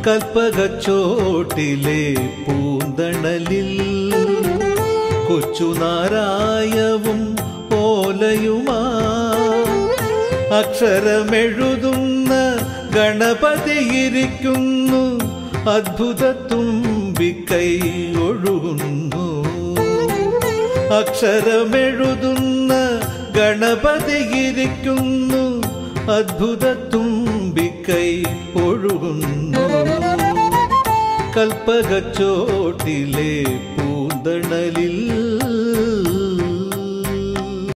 കൽപ്പകച്ചോട്ടിലെ പൂന്തണലിൽ കൊച്ചുനാരായവും ഓലയുമാ അക്ഷരമെഴുതുന്ന ഗണപതിയിരിക്കുന്നു അദ്ഭുത തുമ്പിക്കൈ ഒഴുകുന്നു അക്ഷരമെഴുതുന്ന ഗണപതിയിരിക്കുന്നു അദ്ഭുത തുമ്പിക്കൈ ഒഴുകുന്നു കൽപ്പകച്ചോട്ടിലെ പൂന്തണലിൽ